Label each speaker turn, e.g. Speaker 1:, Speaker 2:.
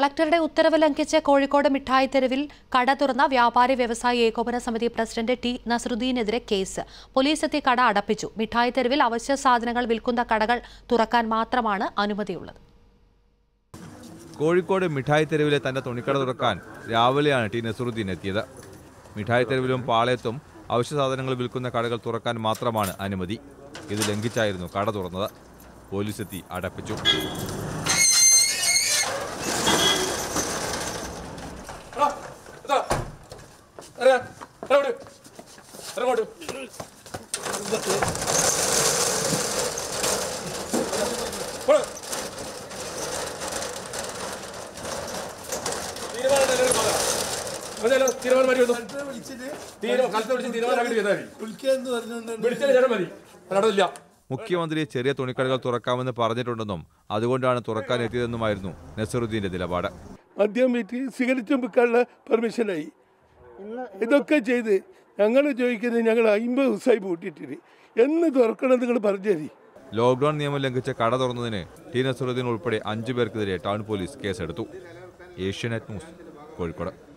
Speaker 1: കളക്ടറുടെ ഉത്തരവ് ലംഘിച്ച് കോഴിക്കോട് മിഠായി തെരുവിൽ കട തുറന്ന വ്യാപാരി വ്യവസായി ഏകോപന സമിതി പ്രസിഡന്റ് ടി നസറുദ്ദീനെതിരെ കേസ് പോലീസ് എത്തി കട അടപ്പിച്ചു മിഠായി തെരുവിൽ അവശ്യ സാധനങ്ങൾ വിൽക്കുന്ന കടകൾ തുറക്കാൻ മാത്രമാണ് അനുമതിയുള്ളത്
Speaker 2: കോഴിക്കോട് മിഠായി തെരുവിലെ തന്റെ തുണിക്കട തുറക്കാൻ രാവിലെയാണ് ടി നസറുദ്ദീൻ എത്തിയത് മിഠായി തെരുവിലും പാളയത്തും അവശ്യ സാധനങ്ങൾ വിൽക്കുന്ന കടകൾ തുറക്കാൻ മാത്രമാണ് അനുമതി ഇത് ലംഘിച്ചായിരുന്നു കട തുറന്നത് പോലീസ് എത്തി അടപ്പിച്ചു മുഖ്യമന്ത്രി ചെറിയ തുണിക്കടകൾ തുറക്കാമെന്ന് പറഞ്ഞിട്ടുണ്ടെന്നും അതുകൊണ്ടാണ് തുറക്കാൻ എത്തിയതെന്നുമായിരുന്നു നസറുദ്ദീന്റെ നിലപാട്
Speaker 3: മദ്യം വിറ്റ് സിഗരറ്റും വിൽക്കാനുള്ള പെർമിഷനായി ഇതൊക്കെ ചെയ്ത് ഞങ്ങൾ ചോദിക്കുന്നത് ഞങ്ങൾ അമ്പത് ദിവസമായി പൂട്ടിയിട്ടിട്ട് എന്ന് തുറക്കണം നിങ്ങൾ പറഞ്ഞു തരി
Speaker 2: ലോക്ഡൌൺ നിയമം ലംഘിച്ച് കട തുറന്നതിന് ടി നസറുദ്ദീൻ ഉൾപ്പെടെ അഞ്ചു പേർക്കെതിരെ ടൗൺ പോലീസ് കേസെടുത്തു ഏഷ്യാനെറ്റ് ന്യൂസ് കോഴിക്കോട്